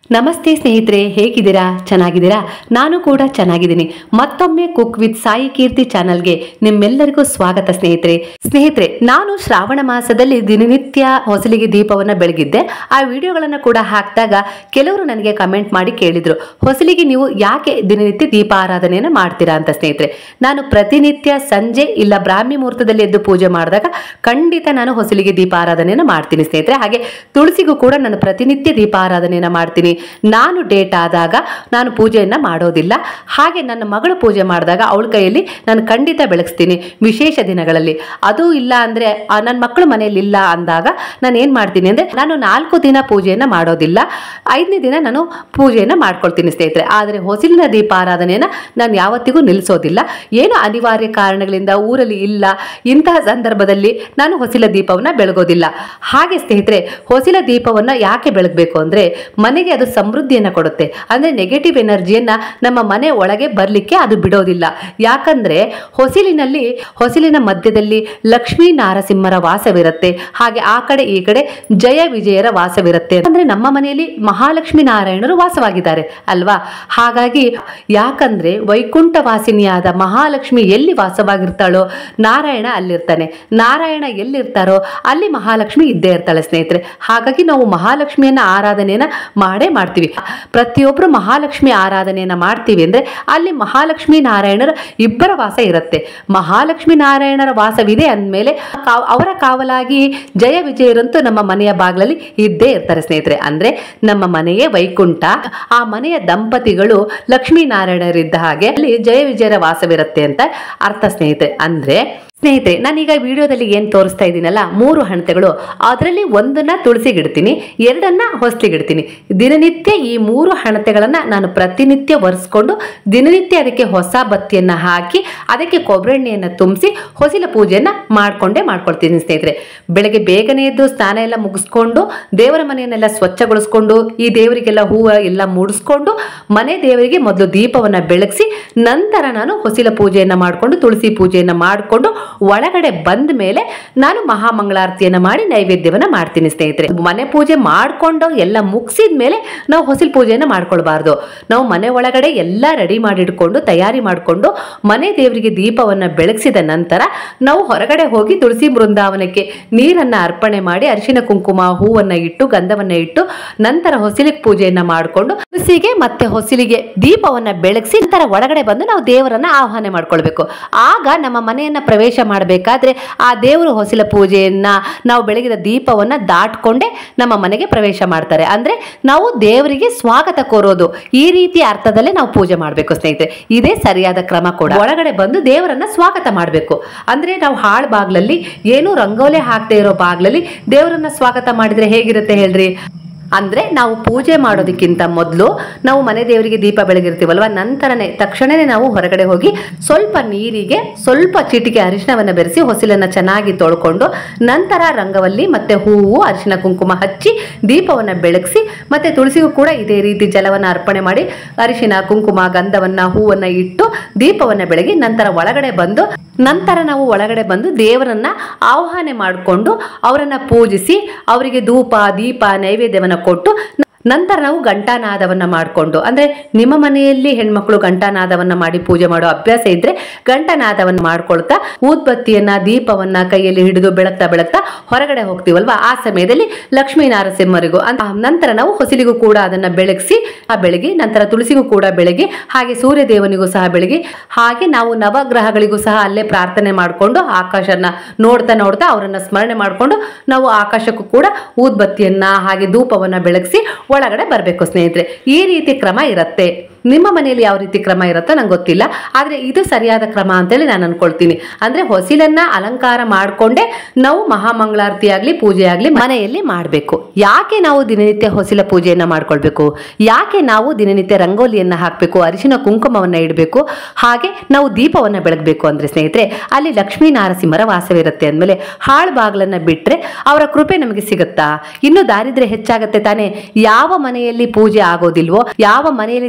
ನಮಸ್ತೆ ಸ್ನೇಹಿತರೆ ಹೇಗಿದ್ದೀರಾ ಚೆನ್ನಾಗಿದ್ದೀರಾ ನಾನು ಕೂಡ ಚೆನ್ನಾಗಿದ್ದೀನಿ ಮತ್ತೊಮ್ಮೆ ಕುಕ್ ವಿತ್ ಸಾಯಿ ಕೀರ್ತಿ ಚಾನಲ್ಗೆ ನಿಮ್ಮೆಲ್ಲರಿಗೂ ಸ್ವಾಗತ ಸ್ನೇಹಿತರೆ ಸ್ನೇಹಿತರೆ ನಾನು ಶ್ರಾವಣ ಮಾಸದಲ್ಲಿ ದಿನನಿತ್ಯ ಹೊಸಲಿಗೆ ದೀಪವನ್ನ ಬೆಳಗಿದ್ದೆ ಆ ವಿಡಿಯೋಗಳನ್ನು ಕೂಡ ಹಾಕಿದಾಗ ಕೆಲವರು ನನಗೆ ಕಮೆಂಟ್ ಮಾಡಿ ಕೇಳಿದ್ರು ಹೊಸಲಿಗೆ ನೀವು ಯಾಕೆ ದಿನನಿತ್ಯ ದೀಪ ಆರಾಧನೆಯನ್ನ ಮಾಡ್ತೀರಾ ಅಂತ ಸ್ನೇಹಿತರೆ ನಾನು ಪ್ರತಿನಿತ್ಯ ಸಂಜೆ ಇಲ್ಲ ಬ್ರಾಹ್ಮಿ ಮುಹೂರ್ತದಲ್ಲಿ ಎದ್ದು ಪೂಜೆ ಮಾಡಿದಾಗ ಖಂಡಿತ ನಾನು ಹೊಸಲಿಗೆ ದೀಪ ಆರಾಧನೆಯನ್ನ ಮಾಡ್ತೀನಿ ಸ್ನೇಹಿತರೆ ಹಾಗೆ ತುಳಸಿಗೂ ಕೂಡ ನಾನು ಪ್ರತಿನಿತ್ಯ ದೀಪ ಆರಾಧನೆಯನ್ನ ಮಾಡ್ತೀನಿ ನಾನು ಡೇಟ್ ಆದಾಗ ನಾನು ಪೂಜೆಯನ್ನ ಮಾಡೋದಿಲ್ಲ ಹಾಗೆ ನನ್ನ ಮಗಳು ಪೂಜೆ ಮಾಡಿದಾಗ ಅವಳ ಕೈಯಲ್ಲಿ ನಾನು ಖಂಡಿತ ಬೆಳಗಿಸ್ತೀನಿ ವಿಶೇಷ ದಿನಗಳಲ್ಲಿ ಅದು ಇಲ್ಲ ಅಂದ್ರೆ ಆ, ನನ್ನ ಮಕ್ಕಳು ಮನೆಯಲ್ಲಿ ಇಲ್ಲ ಅಂದಾಗ ನಾನು ಏನ್ ಮಾಡ್ತೀನಿ ಅಂದ್ರೆ ನಾನು ನಾಲ್ಕು ದಿನ ಪೂಜೆಯನ್ನ ಮಾಡೋದಿಲ್ಲ ಐದನೇ ದಿನ ನಾನು ಪೂಜೆಯನ್ನ ಮಾಡ್ಕೊಳ್ತೀನಿ ಸ್ನೇಹಿತರೆ ಆದರೆ ಹೊಸಿಲಿನ ದೀಪ ಆರಾಧನೆಯನ್ನ ನಾನು ಯಾವತ್ತಿಗೂ ನಿಲ್ಲಿಸೋದಿಲ್ಲ ಏನು ಅನಿವಾರ್ಯ ಕಾರಣಗಳಿಂದ ಊರಲ್ಲಿ ಇಲ್ಲ ಇಂತಹ ಸಂದರ್ಭದಲ್ಲಿ ನಾನು ಹೊಸಿಲ ದೀಪವನ್ನ ಬೆಳಗೋದಿಲ್ಲ ಹಾಗೆ ಸ್ನೇಹಿತರೆ ಹೊಸಿಲ ದೀಪವನ್ನ ಯಾಕೆ ಬೆಳಗಬೇಕು ಅಂದ್ರೆ ಮನೆಗೆ ಅದು ಸಮೃದ್ಧಿಯನ್ನ ಕೊಡುತ್ತೆ ಅಂದ್ರೆ ನೆಗೆಟಿವ್ ಎನರ್ಜಿಯನ್ನ ನಮ್ಮ ಮನೆ ಒಳಗೆ ಬರ್ಲಿಕ್ಕೆ ಅದು ಬಿಡೋದಿಲ್ಲ ಯಾಕಂದ್ರೆ ಹೊಸಿಲಿನಲ್ಲಿ ಹೊಸಿಲಿನ ಮಧ್ಯದಲ್ಲಿ ಲಕ್ಷ್ಮೀ ನಾರಸಿಂಹರ ವಾಸವಿರುತ್ತೆ ಹಾಗೆ ಆ ಕಡೆ ಈ ಕಡೆ ಜಯ ವಿಜಯರ ವಾಸವಿರುತ್ತೆ ಅಂದ್ರೆ ನಮ್ಮ ಮನೆಯಲ್ಲಿ ಮಹಾಲಕ್ಷ್ಮಿ ನಾರಾಯಣರು ವಾಸವಾಗಿದ್ದಾರೆ ಅಲ್ವಾ ಹಾಗಾಗಿ ಯಾಕಂದ್ರೆ ವೈಕುಂಠ ವಾಸಿನಿಯಾದ ಮಹಾಲಕ್ಷ್ಮಿ ಎಲ್ಲಿ ವಾಸವಾಗಿರ್ತಾಳೋ ನಾರಾಯಣ ಅಲ್ಲಿರ್ತಾನೆ ನಾರಾಯಣ ಎಲ್ಲಿರ್ತಾರೋ ಅಲ್ಲಿ ಮಹಾಲಕ್ಷ್ಮಿ ಇದ್ದೇ ಇರ್ತಾಳೆ ಸ್ನೇಹಿತರೆ ಹಾಗಾಗಿ ನಾವು ಮಹಾಲಕ್ಷ್ಮಿಯನ್ನ ಆರಾಧನೆಯನ್ನ ಮಾಡೇ ಮಾಡ್ತೀವಿ ಪ್ರತಿಯೊಬ್ಬರು ಮಹಾಲಕ್ಷ್ಮಿ ಆರಾಧನೆಯನ್ನ ಮಾಡ್ತೀವಿ ಅಂದ್ರೆ ಅಲ್ಲಿ ಮಹಾಲಕ್ಷ್ಮಿ ನಾರಾಯಣರ ಇಬ್ಬರ ವಾಸ ಇರುತ್ತೆ ಮಹಾಲಕ್ಷ್ಮಿ ನಾರಾಯಣರ ವಾಸವಿದೆ ಅಂದಮೇಲೆ ಕಾ- ಅವರ ಕಾವಲಾಗಿ ಜಯ ವಿಜಯರಂತೂ ನಮ್ಮ ಮನೆಯ ಬಾಗಿಲಲ್ಲಿ ಇದ್ದೇ ಇರ್ತಾರೆ ಸ್ನೇಹಿತರೆ ಅಂದ್ರೆ ನಮ್ಮ ಮನೆಯೇ ವೈಕುಂಠ ಆ ಮನೆಯ ದಂಪತಿಗಳು ಲಕ್ಷ್ಮೀ ನಾರಾಯಣರಿದ್ದ ಹಾಗೆ ಅಲ್ಲಿ ಜಯ ವಿಜಯರ ವಾಸವಿರುತ್ತೆ ಅಂತ ಅರ್ಥ ಸ್ನೇಹಿತರೆ ಅಂದ್ರೆ ಸ್ನೇಹಿತರೆ ನಾನೀಗ ವಿಡಿಯೋದಲ್ಲಿ ಏನು ತೋರಿಸ್ತಾ ಇದ್ದೀನಲ್ಲ ಮೂರು ಹಣತೆಗಳು ಅದರಲ್ಲಿ ಒಂದನ್ನ ತುಳಸಿಗಿಡ್ತೀನಿ ಎರಡನ್ನ ಹೊಸ್ಲಿಗಿಡ್ತೀನಿ ದಿನನಿತ್ಯ ಈ ಮೂರು ಹಣತೆಗಳನ್ನ ನಾನು ಪ್ರತಿನಿತ್ಯ ಒರೆಸ್ಕೊಂಡು ದಿನನಿತ್ಯ ಅದಕ್ಕೆ ಹೊಸ ಬತ್ತಿಯನ್ನ ಹಾಕಿ ಅದಕ್ಕೆ ಕೊಬ್ಬರೆಣ್ಣೆಯನ್ನ ತುಂಬಿಸಿ ಹೊಸಿಲ ಪೂಜೆಯನ್ನ ಮಾಡ್ಕೊಂಡೇ ಮಾಡ್ಕೊಳ್ತೀನಿ ಸ್ನೇಹಿತರೆ ಬೆಳಗ್ಗೆ ಬೇಗನೆ ಎದ್ದು ಸ್ನಾನ ಎಲ್ಲ ಮುಗಿಸ್ಕೊಂಡು ದೇವರ ಮನೆಯನ್ನೆಲ್ಲ ಸ್ವಚ್ಛಗೊಳಿಸ್ಕೊಂಡು ಈ ದೇವರಿಗೆಲ್ಲ ಹೂವು ಎಲ್ಲ ಮೂಡಿಸ್ಕೊಂಡು ಮನೆ ದೇವರಿಗೆ ಮೊದಲು ದೀಪವನ್ನ ಬೆಳಗಿಸಿ ನಂತರ ನಾನು ಹೊಸಿಲ ಪೂಜೆಯನ್ನ ಮಾಡಿಕೊಂಡು ತುಳಸಿ ಪೂಜೆಯನ್ನ ಮಾಡಿಕೊಂಡು ಒಳಗಡೆ ಬಂದ ಮೇಲೆ ನಾನು ಮಹಾಮಂಗಳಾರತಿಯನ್ನ ಮಾಡಿ ನೈವೇದ್ಯವನ್ನ ಮಾಡ್ತೀನಿ ಸ್ನೇಹಿತರೆ ಮನೆ ಪೂಜೆ ಮಾಡ್ಕೊಂಡು ಎಲ್ಲ ಮುಗಿಸಿದ ಮೇಲೆ ನಾವು ಹೊಸಿಲ್ ಪೂಜೆಯನ್ನ ಮಾಡ್ಕೊಳ್ಬಾರ್ದು ನಾವು ಮನೆ ಒಳಗಡೆ ಎಲ್ಲ ರೆಡಿ ಮಾಡಿಟ್ಕೊಂಡು ತಯಾರಿ ಮಾಡಿಕೊಂಡು ಮನೆ ದೇವರಿಗೆ ದೀಪವನ್ನ ಬೆಳಗಿಸಿದ ನಂತರ ನಾವು ಹೊರಗಡೆ ಹೋಗಿ ತುಳಸಿ ಬೃಂದಾವನಕ್ಕೆ ನೀರನ್ನ ಅರ್ಪಣೆ ಮಾಡಿ ಅರಿಶಿನ ಕುಂಕುಮ ಹೂವನ್ನ ಇಟ್ಟು ಗಂಧವನ್ನ ಇಟ್ಟು ನಂತರ ಹೊಸಿಲಿಗೆ ಪೂಜೆಯನ್ನ ಮಾಡಿಕೊಂಡು ತುಳಸಿಗೆ ಮತ್ತೆ ಹೊಸಿಲಿಗೆ ದೀಪವನ್ನ ಬೆಳಗಿಸಿ ನಂತರ ಒಳಗಡೆ ಬಂದು ನಾವು ದೇವರನ್ನ ಆಹ್ವಾನ ಮಾಡ್ಕೊಳ್ಬೇಕು ಆಗ ನಮ್ಮ ಮನೆಯನ್ನ ಪ್ರವೇಶ ಮಾಡಬೇಕಾದ್ರೆ ಆ ದೇವರು ಹೊಸಿಲ ಪೂಜೆಯನ್ನ ನಾವು ಬೆಳಗಿದ ದೀಪವನ್ನ ದಾಟ್ಕೊಂಡೇ ನಮ್ಮ ಮನೆಗೆ ಪ್ರವೇಶ ಮಾಡ್ತಾರೆ ಅಂದ್ರೆ ನಾವು ದೇವರಿಗೆ ಸ್ವಾಗತ ಕೋರೋದು ಈ ರೀತಿ ಅರ್ಥದಲ್ಲೇ ನಾವು ಪೂಜೆ ಮಾಡಬೇಕು ಸ್ನೇಹಿತರೆ ಇದೇ ಸರಿಯಾದ ಕ್ರಮ ಕೂಡ ಒಳಗಡೆ ಬಂದು ದೇವರನ್ನ ಸ್ವಾಗತ ಮಾಡಬೇಕು ಅಂದ್ರೆ ನಾವು ಹಾಳ್ ಬಾಗ್ಲಲ್ಲಿ ಏನು ರಂಗೋಲೆ ಹಾಕ್ದೇ ಇರೋ ಬಾಗ್ಲಲ್ಲಿ ದೇವರನ್ನ ಸ್ವಾಗತ ಮಾಡಿದ್ರೆ ಹೇಗಿರುತ್ತೆ ಹೇಳ್ರಿ ಅಂದ್ರೆ ನಾವು ಪೂಜೆ ಮಾಡೋದಕ್ಕಿಂತ ಮೊದಲು ನಾವು ಮನೆ ದೇವರಿಗೆ ದೀಪ ಬೆಳಗಿರ್ತೀವಲ್ವ ನಂತರನೇ ತಕ್ಷಣನೇ ನಾವು ಹೊರಗಡೆ ಹೋಗಿ ಸ್ವಲ್ಪ ನೀರಿಗೆ ಸ್ವಲ್ಪ ಚಿಟಿಕೆ ಅರಿಶಿನವನ್ನ ಬೆರೆಸಿ ಹೊಸಿಲನ್ನ ಚೆನ್ನಾಗಿ ತೊಳ್ಕೊಂಡು ನಂತರ ರಂಗವಲ್ಲಿ ಮತ್ತೆ ಹೂವು ಅರಿಶಿನ ಕುಂಕುಮ ಹಚ್ಚಿ ದೀಪವನ್ನ ಬೆಳಗಿಸಿ ಮತ್ತೆ ತುಳಸಿಗೂ ಕೂಡ ಇದೇ ರೀತಿ ಜಲವನ್ನ ಅರ್ಪಣೆ ಮಾಡಿ ಅರಿಶಿನ ಕುಂಕುಮ ಗಂಧವನ್ನ ಹೂವನ್ನ ಇಟ್ಟು ದೀಪವನ್ನ ಬೆಳಗಿ ನಂತರ ಒಳಗಡೆ ಬಂದು ನಂತರ ನಾವು ಒಳಗಡೆ ಬಂದು ದೇವರನ್ನ ಆಹ್ವಾನ ಮಾಡಿಕೊಂಡು ಅವರನ್ನ ಪೂಜಿಸಿ ಅವರಿಗೆ ಧೂಪ ದೀಪ ನೈವೇದ್ಯವನ್ನ ಕೊಟ್ಟು ನಂತರ ನಾವು ಘಂಟಾನಾದವನ್ನ ಮಾಡಿಕೊಂಡು ಅಂದ್ರೆ ನಿಮ್ಮ ಮನೆಯಲ್ಲಿ ಹೆಣ್ಮಕ್ಳು ಘಂಟಾನಾದವನ್ನ ಮಾಡಿ ಪೂಜೆ ಮಾಡೋ ಅಭ್ಯಾಸ ಇದ್ರೆ ಘಂಟಾನಾದವನ್ನ ಮಾಡ್ಕೊಳ್ತಾ ಊದ್ಬತ್ತಿಯನ್ನ ದೀಪವನ್ನ ಕೈಯಲ್ಲಿ ಹಿಡಿದು ಬೆಳಗ್ತಾ ಬೆಳಗ್ತಾ ಹೊರಗಡೆ ಹೋಗ್ತೀವಲ್ವಾ ಆ ಸಮಯದಲ್ಲಿ ಲಕ್ಷ್ಮೀ ನಾರಸಿಂಹರಿಗೂ ಅಂತ ನಂತರ ನಾವು ಹೊಸಿಲಿಗೂ ಕೂಡ ಅದನ್ನ ಬೆಳಗಿಸಿ ಆ ಬೆಳಗಿ ನಂತರ ತುಳಸಿಗೂ ಕೂಡ ಬೆಳಗಿ ಹಾಗೆ ಸೂರ್ಯ ದೇವನಿಗೂ ಸಹ ಬೆಳಗಿ ಹಾಗೆ ನಾವು ನವಗ್ರಹಗಳಿಗೂ ಸಹ ಅಲ್ಲೇ ಪ್ರಾರ್ಥನೆ ಮಾಡಿಕೊಂಡು ಆಕಾಶನ ನೋಡ್ತಾ ನೋಡ್ತಾ ಅವರನ್ನ ಸ್ಮರಣೆ ಮಾಡಿಕೊಂಡು ನಾವು ಆಕಾಶಕ್ಕೂ ಕೂಡ ಊದ್ಬತ್ತಿಯನ್ನ ಹಾಗೆ ಧೂಪವನ್ನ ಬೆಳಗಿಸಿ ಒಳಗಡೆ ಬರಬೇಕು ಸ್ನೇಹಿತರೆ ಈ ರೀತಿ ಕ್ರಮ ಇರುತ್ತೆ ನಿಮ್ಮ ಮನೆಯಲ್ಲಿ ಯಾವ ರೀತಿ ಕ್ರಮ ಇರುತ್ತೋ ನಂಗೆ ಗೊತ್ತಿಲ್ಲ ಆದರೆ ಇದು ಸರಿಯಾದ ಕ್ರಮ ಅಂತೇಳಿ ನಾನು ಅನ್ಕೊಳ್ತೀನಿ ಅಂದ್ರೆ ಹೊಸಿಲನ್ನ ಅಲಂಕಾರ ಮಾಡಿಕೊಂಡೇ ನಾವು ಮಹಾಮಂಗಳಾರತಿ ಆಗಲಿ ಪೂಜೆ ಆಗಲಿ ಮನೆಯಲ್ಲಿ ಮಾಡಬೇಕು ಯಾಕೆ ನಾವು ದಿನನಿತ್ಯ ಹೊಸಿಲ ಪೂಜೆಯನ್ನ ಮಾಡ್ಕೊಳ್ಬೇಕು ಯಾಕೆ ನಾವು ದಿನನಿತ್ಯ ರಂಗೋಲಿಯನ್ನ ಹಾಕಬೇಕು ಅರಿಶಿನ ಕುಂಕುಮವನ್ನ ಇಡಬೇಕು ಹಾಗೆ ನಾವು ದೀಪವನ್ನ ಬೆಳಗಬೇಕು ಅಂದ್ರೆ ಸ್ನೇಹಿತರೆ ಅಲ್ಲಿ ಲಕ್ಷ್ಮೀ ನಾರಸಿಂಹರ ವಾಸವಿರುತ್ತೆ ಅಂದಮೇಲೆ ಹಾಳು ಬಾಗಿಲನ್ನ ಬಿಟ್ರೆ ಅವರ ಕೃಪೆ ನಮಗೆ ಸಿಗುತ್ತಾ ಇನ್ನು ದಾರಿದ್ರ್ಯ ಹೆಚ್ಚಾಗತ್ತೆ ತಾನೇ ಯಾವ ಮನೆಯಲ್ಲಿ ಪೂಜೆ ಆಗೋದಿಲ್ವೋ ಯಾವ ಮನೆಯಲ್ಲಿ ದಿನನಿತ್ಯ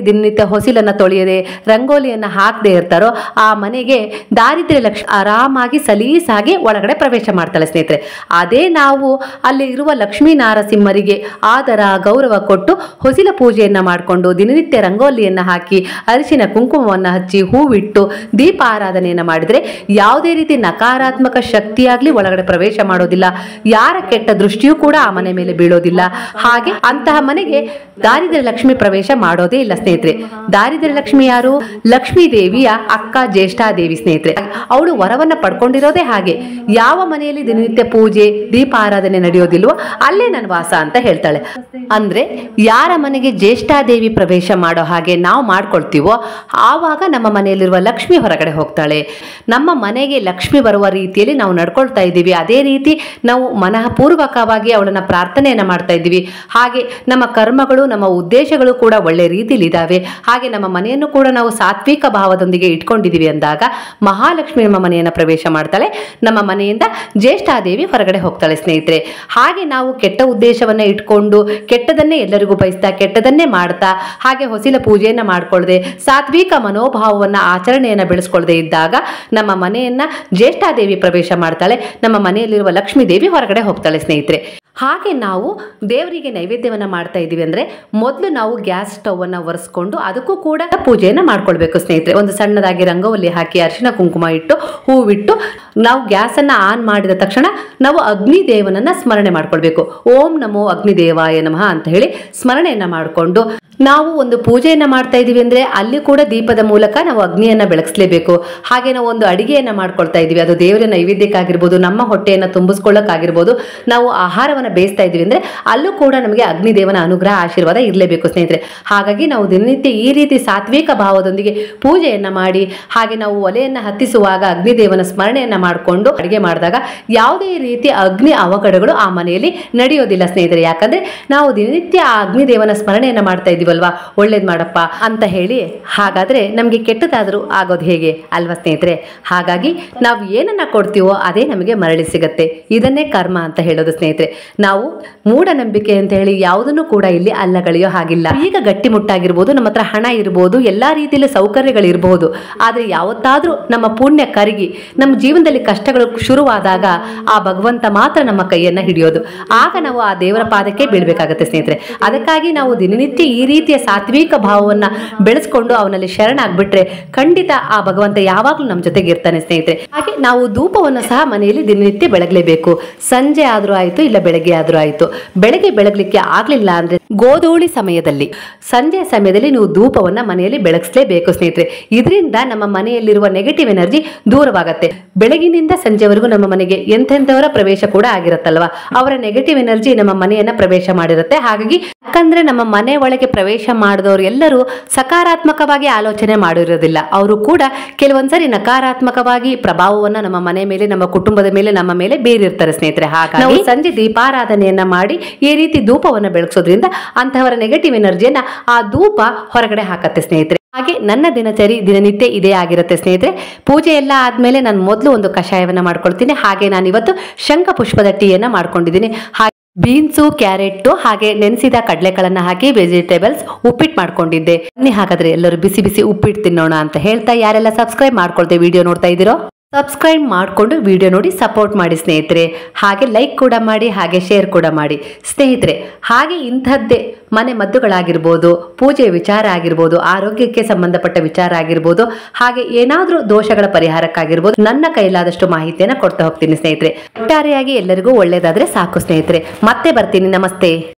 ಹೊಸಿಲನ್ನ ತೊಳೆಯದೆ ರಂಗೋಲಿಯನ್ನ ಹಾಕದೆ ಇರ್ತಾರೋ ಆ ಮನೆಗೆ ದಾರಿದ್ರ್ಯ ಲಕ್ಷ ಆರಾಮಾಗಿ ಸಲೀಸಾಗಿ ಒಳಗಡೆ ಪ್ರವೇಶ ಮಾಡ್ತಾಳೆ ಸ್ನೇಹಿತರೆ ಅದೇ ನಾವು ಅಲ್ಲಿ ಇರುವ ಲಕ್ಷ್ಮೀ ನಾರಸಿಂಹರಿಗೆ ಆದರ ಗೌರವ ಕೊಟ್ಟು ಹೊಸಿಲ ಪೂಜೆಯನ್ನ ಮಾಡಿಕೊಂಡು ದಿನನಿತ್ಯ ರಂಗೋಲಿಯನ್ನ ಹಾಕಿ ಅರಿಶಿನ ಕುಂಕುಮವನ್ನ ಹಚ್ಚಿ ಹೂವಿಟ್ಟು ದೀಪ ಆರಾಧನೆಯನ್ನ ಮಾಡಿದ್ರೆ ಯಾವುದೇ ರೀತಿ ನಕಾರಾತ್ಮಕ ಶಕ್ತಿಯಾಗ್ಲಿ ಒಳಗಡೆ ಪ್ರವೇಶ ಮಾಡೋದಿಲ್ಲ ಯಾರ ಕೆಟ್ಟ ದೃಷ್ಟಿಯೂ ಕೂಡ ಆ ಮನೆ ಮೇಲೆ ಬೀಳೋದಿಲ್ಲ ಹಾಗೆ ಅಂತಹ ಮನೆಗೆ ದಾರಿದ್ರ್ಯ ಲಕ್ಷ್ಮಿ ಪ್ರವೇಶ ಮಾಡೋದೇ ಇಲ್ಲ ಸ್ನೇಹಿತರೆ ದಾರಿದ್ರ್ಯ ಲಕ್ಷ್ಮಿ ಯಾರು ಲಕ್ಷ್ಮೀ ದೇವಿಯ ಅಕ್ಕ ಜ್ಯೇಷ್ಠಾದೇವಿ ಸ್ನೇಹಿತರೆ ಅವಳು ವರವನ್ನ ಪಡ್ಕೊಂಡಿರೋದೇ ಹಾಗೆ ಯಾವ ಮನೆಯಲ್ಲಿ ದಿನನಿತ್ಯ ಪೂಜೆ ದೀಪ ಆರಾಧನೆ ನಡೆಯೋದಿಲ್ವೋ ಅಲ್ಲೇ ನನ್ನ ವಾಸ ಅಂತ ಹೇಳ್ತಾಳೆ ಅಂದ್ರೆ ಯಾರ ಮನೆಗೆ ಜ್ಯೇಷ್ಠಾದೇವಿ ಪ್ರವೇಶ ಮಾಡೋ ಹಾಗೆ ನಾವು ಮಾಡ್ಕೊಳ್ತೀವೋ ಆವಾಗ ನಮ್ಮ ಮನೆಯಲ್ಲಿರುವ ಲಕ್ಷ್ಮಿ ಹೊರಗಡೆ ಹೋಗ್ತಾಳೆ ನಮ್ಮ ಮನೆಗೆ ಲಕ್ಷ್ಮಿ ಬರುವ ರೀತಿಯಲ್ಲಿ ನಾವು ನಡ್ಕೊಳ್ತಾ ಇದ್ದೀವಿ ಅದೇ ರೀತಿ ನಾವು ಮನಃಪೂರ್ವಕವಾಗಿ ಅವಳನ್ನ ಪ್ರಾರ್ಥನೆಯನ್ನ ಮಾಡ್ತಾ ಇದ್ದೀವಿ ಹಾಗೆ ನಮ್ಮ ಕರ್ಮಗಳು ನಮ್ಮ ಉದ್ದೇಶಗಳು ಕೂಡ ಒಳ್ಳೆ ರೀತಿಲಿ ಇದಾವೆ ಹಾಗೆ ನಮ್ಮ ಮನೆಯನ್ನು ಕೂಡ ನಾವು ಸಾತ್ವಿಕ ಭಾವದೊಂದಿಗೆ ಇಟ್ಕೊಂಡಿದ್ದೀವಿ ಅಂದಾಗ ಮಹಾಲಕ್ಷ್ಮಿ ನಮ್ಮ ಮನೆಯನ್ನ ಪ್ರವೇಶ ಮಾಡ್ತಾಳೆ ನಮ್ಮ ಮನೆಯಿಂದ ಜ್ಯೇಷ್ಠಾದೇವಿ ಹೊರಗಡೆ ಹೋಗ್ತಾಳೆ ಸ್ನೇಹಿತರೆ ಹಾಗೆ ನಾವು ಕೆಟ್ಟ ಉದ್ದೇಶವನ್ನ ಇಟ್ಕೊಂಡು ಕೆಟ್ಟದನ್ನೇ ಎಲ್ಲರಿಗೂ ಬಯಸ್ತಾ ಕೆಟ್ಟದನ್ನೇ ಮಾಡ್ತಾ ಹಾಗೆ ಹೊಸಿಲ ಪೂಜೆಯನ್ನ ಮಾಡ್ಕೊಳ್ಳದೆ ಸಾತ್ವಿಕ ಮನೋಭಾವವನ್ನ ಆಚರಣೆಯನ್ನ ಬೆಳೆಸ್ಕೊಳ್ಳದೆ ಇದ್ದಾಗ ನಮ್ಮ ಮನೆಯನ್ನ ಜ್ಯೇಷ್ಠಾದೇವಿ ಪ್ರವೇಶ ಮಾಡ್ತಾಳೆ ನಮ್ಮ ಮನೆಯಲ್ಲಿರುವ ಲಕ್ಷ್ಮೀ ದೇವಿ ಹೊರಗಡೆ ಹೋಗ್ತಾಳೆ ಸ್ನೇಹಿತರೆ ಹಾಗೆ ನಾವು ದೇವರಿಗೆ ನೈವೇದ್ಯವನ್ನ ಮಾಡ್ತಾ ಇದೀವಿ ಅಂದ್ರೆ ಮೊದಲು ನಾವು ಗ್ಯಾಸ್ ಸ್ಟವ್ ಅನ್ನ ಒರೆಸ್ಕೊಂಡು ಅದಕ್ಕೂ ಕೂಡ ಪೂಜೆಯನ್ನ ಮಾಡ್ಕೊಳ್ಬೇಕು ಸ್ನೇಹಿತರೆ ಒಂದು ಸಣ್ಣದಾಗಿ ರಂಗೋಲಿ ಹಾಕಿ ಅರಿಶಿನ ಕುಂಕುಮ ಇಟ್ಟು ಹೂವಿಟ್ಟು ನಾವು ಗ್ಯಾಸ್ ಅನ್ನ ಆನ್ ಮಾಡಿದ ತಕ್ಷಣ ನಾವು ಅಗ್ನಿ ದೇವನನ್ನ ಸ್ಮರಣೆ ಮಾಡ್ಕೊಳ್ಬೇಕು ಓಂ ನಮೋ ಅಗ್ನಿ ದೇವಾಯ ನಮಃ ಅಂತ ಹೇಳಿ ಸ್ಮರಣೆಯನ್ನ ಮಾಡಿಕೊಂಡು ನಾವು ಒಂದು ಪೂಜೆಯನ್ನ ಮಾಡ್ತಾ ಇದೀವಿ ಅಂದ್ರೆ ಅಲ್ಲಿ ಕೂಡ ದೀಪದ ಮೂಲಕ ನಾವು ಅಗ್ನಿಯನ್ನ ಬೆಳಗಿಸ್ಲೇಬೇಕು ಹಾಗೆ ನಾವು ಒಂದು ಅಡಿಗೆಯನ್ನ ಮಾಡ್ಕೊಳ್ತಾ ಇದೀವಿ ಅದು ದೇವರ ನೈವೇದ್ಯಕ್ಕಾಗಿರ್ಬೋದು ನಮ್ಮ ಹೊಟ್ಟೆಯನ್ನ ತುಂಬಿಸ್ಕೊಳ್ಳೋಕ್ಕಾಗಿರ್ಬೋದು ನಾವು ಆಹಾರವನ್ನ ಬೇಯಿಸ್ತಾ ಇದೀವಿ ಅಂದ್ರೆ ಅಲ್ಲೂ ಕೂಡ ನಮಗೆ ಅಗ್ನಿದೇವನ ಅನುಗ್ರಹ ಆಶೀರ್ವಾದ ಇರಲೇಬೇಕು ಸ್ನೇಹಿತರೆ ಹಾಗಾಗಿ ನಾವು ದಿನನಿತ್ಯ ಈ ರೀತಿ ಸಾತ್ವಿಕ ಭಾವದೊಂದಿಗೆ ಪೂಜೆಯನ್ನ ಮಾಡಿ ಹಾಗೆ ನಾವು ಒಲೆಯನ್ನ ಹತ್ತಿಸುವಾಗ ಅಗ್ನಿದೇವನ ಸ್ಮರಣೆಯನ್ನ ಮಾಡಿಕೊಂಡು ಅಡಿಗೆ ಮಾಡಿದಾಗ ಯಾವುದೇ ರೀತಿ ಅಗ್ನಿ ಅವಘಡಗಳು ಆ ಮನೆಯಲ್ಲಿ ನಡೆಯೋದಿಲ್ಲ ಸ್ನೇಹಿತರೆ ಯಾಕಂದ್ರೆ ನಾವು ದಿನನಿತ್ಯ ಆ ಅಗ್ನಿದೇವನ ಸ್ಮರಣೆಯನ್ನ ಮಾಡ್ತಾ ಇದೀವಲ್ವಾ ಒಳ್ಳೇದ್ ಮಾಡಪ್ಪ ಅಂತ ಹೇಳಿ ಹಾಗಾದ್ರೆ ನಮಗೆ ಕೆಟ್ಟದಾದ್ರೂ ಆಗೋದು ಹೇಗೆ ಅಲ್ವಾ ಸ್ನೇಹಿತರೆ ಹಾಗಾಗಿ ನಾವು ಏನನ್ನ ಕೊಡ್ತೀವೋ ಅದೇ ನಮಗೆ ಮರಳಿ ಸಿಗತ್ತೆ ಇದನ್ನೇ ಕರ್ಮ ಅಂತ ಹೇಳೋದು ಸ್ನೇಹಿತರೆ ನಾವು ಮೂಢನಂಬಿಕೆ ಅಂತ ಹೇಳಿ ಯಾವುದನ್ನು ಕೂಡ ಇಲ್ಲಿ ಅಲ್ಲಗಳೆಯೋ ಹಾಗಿಲ್ಲ ಈಗ ಗಟ್ಟಿಮುಟ್ಟಾಗಿರ್ಬೋದು ನಮ್ಮ ಹತ್ರ ಹಣ ಇರ್ಬೋದು ಎಲ್ಲಾ ರೀತಿಯಲ್ಲಿ ಸೌಕರ್ಯಗಳಿರ್ಬೋದು ಆದ್ರೆ ಯಾವತ್ತಾದ್ರೂ ನಮ್ಮ ಪುಣ್ಯ ಕರಗಿ ನಮ್ಮ ಜೀವನದಲ್ಲಿ ಕಷ್ಟಗಳು ಶುರುವಾದಾಗ ಆ ಭಗವಂತ ಮಾತ್ರ ನಮ್ಮ ಕೈಯನ್ನ ಹಿಡಿಯೋದು ಆಗ ನಾವು ಆ ದೇವರ ಪಾದಕ್ಕೆ ಬೀಳ್ಬೇಕಾಗತ್ತೆ ಸ್ನೇಹಿತರೆ ಅದಕ್ಕಾಗಿ ನಾವು ದಿನನಿತ್ಯ ಈ ರೀತಿಯ ಸಾತ್ವಿಕ ಭಾವವನ್ನ ಬೆಳೆಸ್ಕೊಂಡು ಅವನಲ್ಲಿ ಶರಣಾಗ್ಬಿಟ್ರೆ ಖಂಡಿತ ಆ ಭಗವಂತ ಯಾವಾಗ್ಲೂ ನಮ್ಮ ಜೊತೆಗೆ ಇರ್ತಾನೆ ಸ್ನೇಹಿತರೆ ಹಾಗೆ ನಾವು ಧೂಪವನ್ನು ಸಹ ಮನೆಯಲ್ಲಿ ದಿನನಿತ್ಯ ಬೆಳಗಲೇಬೇಕು ಸಂಜೆ ಆದ್ರೂ ಆಯ್ತು ಇಲ್ಲ ಬೆಳಗ್ಗೆ ಆದ್ರೂ ಆಯ್ತು ಬೆಳಗ್ಗೆ ಬೆಳಗ್ಲಿಕ್ಕೆ ಆಗ್ಲಿಲ್ಲ ಅಂದ್ರೆ ಗೋಧೂಳಿ ಸಮಯದಲ್ಲಿ ಸಂಜೆ ಸಮಯದಲ್ಲಿ ನೀವು ಧೂಪವನ್ನ ಮನೆಯಲ್ಲಿ ಬೆಳಗಿಸ್ಲೇಬೇಕು ಸ್ನೇಹಿತರೆ ಇದರಿಂದ ನಮ್ಮ ಮನೆಯಲ್ಲಿರುವ ನೆಗೆಟಿವ್ ಎನರ್ಜಿ ದೂರವಾಗತ್ತೆ ಬೆಳಗಿನಿಂದ ಸಂಜೆವರೆಗೂ ನಮ್ಮ ಮನೆಗೆ ಎಂತೆಂಥವರ ಪ್ರವೇಶ ಕೂಡ ಆಗಿರುತ್ತಲ್ವಾ ಅವರ ನೆಗೆಟಿವ್ ಎನರ್ಜಿ ನಮ್ಮ ಮನೆಯನ್ನ ಪ್ರವೇಶ ಮಾಡಿರುತ್ತೆ ಹಾಗಾಗಿ ಯಾಕಂದ್ರೆ ನಮ್ಮ ಮನೆ ಒಳಗೆ ಪ್ರವೇಶ ಮಾಡಿದವರು ಎಲ್ಲರೂ ಸಕಾರಾತ್ಮಕವಾಗಿ ಆಲೋಚನೆ ಮಾಡಿರೋದಿಲ್ಲ ಅವರು ಕೂಡ ಕೆಲವೊಂದ್ಸರಿ ನಕಾರಾತ್ಮಕವಾಗಿ ಪ್ರಭಾವವನ್ನ ನಮ್ಮ ಮನೆ ಮೇಲೆ ನಮ್ಮ ಕುಟುಂಬದ ಮೇಲೆ ನಮ್ಮ ಮೇಲೆ ಬೀರಿರ್ತಾರೆ ಸ್ನೇಹಿತರೆ ಹಾಗಾಗಿ ನಾವು ಸಂಜೆ ದೀಪಾರಾಧನೆಯನ್ನ ಮಾಡಿ ಈ ರೀತಿ ಧೂಪವನ್ನ ಬೆಳಗಿಸೋದ್ರಿಂದ ಅಂತಹವರ ನೆಗೆಟಿವ್ ಎನರ್ಜಿಯನ್ನ ಆ ಧೂಪ ಹೊರಗಡೆ ಹಾಕತ್ತೆ ಸ್ನೇಹಿತರೆ ಹಾಗೆ ನನ್ನ ದಿನಚರಿ ದಿನನಿತ್ಯ ಇದೇ ಆಗಿರುತ್ತೆ ಸ್ನೇಹಿತರೆ ಪೂಜೆ ಎಲ್ಲ ಆದ್ಮೇಲೆ ನಾನು ಮೊದಲು ಒಂದು ಕಷಾಯವನ್ನ ಮಾಡ್ಕೊಳ್ತೀನಿ ಹಾಗೆ ನಾನು ಇವತ್ತು ಶಂಖ ಪುಷ್ಪದ ಟೀಯನ್ನ ಮಾಡ್ಕೊಂಡಿದ್ದೀನಿ ಹಾಗೆ ಬೀನ್ಸು ಕ್ಯಾರೆಟ್ ಹಾಗೆ ನೆನೆಸಿದ ಕಡಲೆಗಳನ್ನ ಹಾಕಿ ವೆಜಿಟೇಬಲ್ಸ್ ಉಪ್ಪಿಟ್ಟು ಮಾಡ್ಕೊಂಡಿದ್ದೆ ಬನ್ನಿ ಹಾಗಾದ್ರೆ ಎಲ್ಲರೂ ಬಿಸಿ ಬಿಸಿ ಉಪ್ಪಿಟ್ಟು ತಿನ್ನೋಣ ಅಂತ ಹೇಳ್ತಾ ಯಾರೆಲ್ಲ ಸಬ್ಸ್ಕ್ರೈಬ್ ಮಾಡ್ಕೊಳ್ತೇವೆ ವಿಡಿಯೋ ನೋಡ್ತಾ ಇದ್ದೀರೋ ಸಬ್ಸ್ಕ್ರೈಬ್ ಮಾಡಿಕೊಂಡು ವಿಡಿಯೋ ನೋಡಿ ಸಪೋರ್ಟ್ ಮಾಡಿ ಸ್ನೇಹಿತರೆ ಹಾಗೆ ಲೈಕ್ ಕೂಡ ಮಾಡಿ ಹಾಗೆ ಶೇರ್ ಕೂಡ ಮಾಡಿ ಸ್ನೇಹಿತರೆ ಹಾಗೆ ಇಂಥದ್ದೇ ಮನೆ ಮದ್ದುಗಳಾಗಿರ್ಬೋದು ಪೂಜೆ ವಿಚಾರ ಆಗಿರ್ಬೋದು ಆರೋಗ್ಯಕ್ಕೆ ಸಂಬಂಧಪಟ್ಟ ವಿಚಾರ ಆಗಿರ್ಬೋದು ಹಾಗೆ ಏನಾದರೂ ದೋಷಗಳ ಪರಿಹಾರಕ್ಕಾಗಿರ್ಬೋದು ನನ್ನ ಕೈಲಾದಷ್ಟು ಮಾಹಿತಿಯನ್ನು ಕೊಡ್ತಾ ಹೋಗ್ತೀನಿ ಸ್ನೇಹಿತರೆ ಒಟ್ಟಾರೆಯಾಗಿ ಎಲ್ಲರಿಗೂ ಒಳ್ಳೇದಾದ್ರೆ ಸಾಕು ಸ್ನೇಹಿತರೆ ಮತ್ತೆ ಬರ್ತೀನಿ ನಮಸ್ತೆ